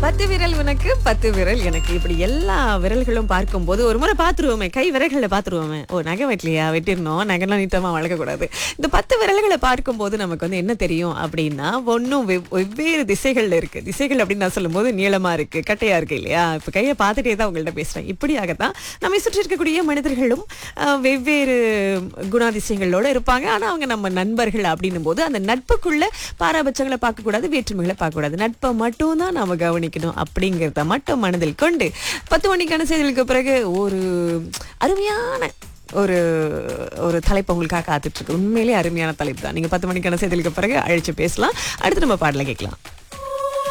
பத்து விரல் உனக்கு பத்து விரல் எனக்கு இப்படி எல்லா விரல்களும் பார்க்கும்போது ஒரு முறை பார்த்துருவோமே கை விரல்களை பார்த்துருவோமே ஓ நகை வெட்டலையா வெட்டிடணும் நகைலாம் நீட்டமா வளர்க்கக்கூடாது இந்த பத்து விரல்களை பார்க்கும்போது நமக்கு வந்து என்ன தெரியும் அப்படின்னா ஒன்றும் வெவ்வேறு திசைகள்ல இருக்கு திசைகள் அப்படின்னு நான் சொல்லும்போது நீளமா இருக்கு கட்டையா இருக்கு இல்லையா இப்போ கையை பார்த்துட்டே தான் உங்கள்ட்ட பேசுறேன் இப்படியாகத்தான் நம்மை சுற்றி இருக்கக்கூடிய மனிதர்களும் ஆஹ், வெவ்வேறு குணாதிசயங்களோட இருப்பாங்க ஆனா அவங்க நம்ம நண்பர்கள் அப்படின்னும் போது அந்த நட்புக்குள்ள பாராபட்சங்களை பார்க்கக்கூடாது வேற்றுமைகளை பார்க்கக்கூடாது நட்பை மட்டும் தான் நாம கவனிக்கணும் அப்படிங்கிறத மட்டும் மனதில் கொண்டு பத்து மணிக்கான செய்திகளுக்கு பிறகு ஒரு அருமையான ஒரு ஒரு தலைப்பு உங்களுக்காக காத்துட்டு இருக்கு உண்மையிலேயே அருமையான தலைப்பு தான் நீங்க பத்து மணிக்கான செய்திகளுக்கு பிறகு அழைச்சு பேசலாம் அடுத்து நம்ம பாடல கேட்கலாம்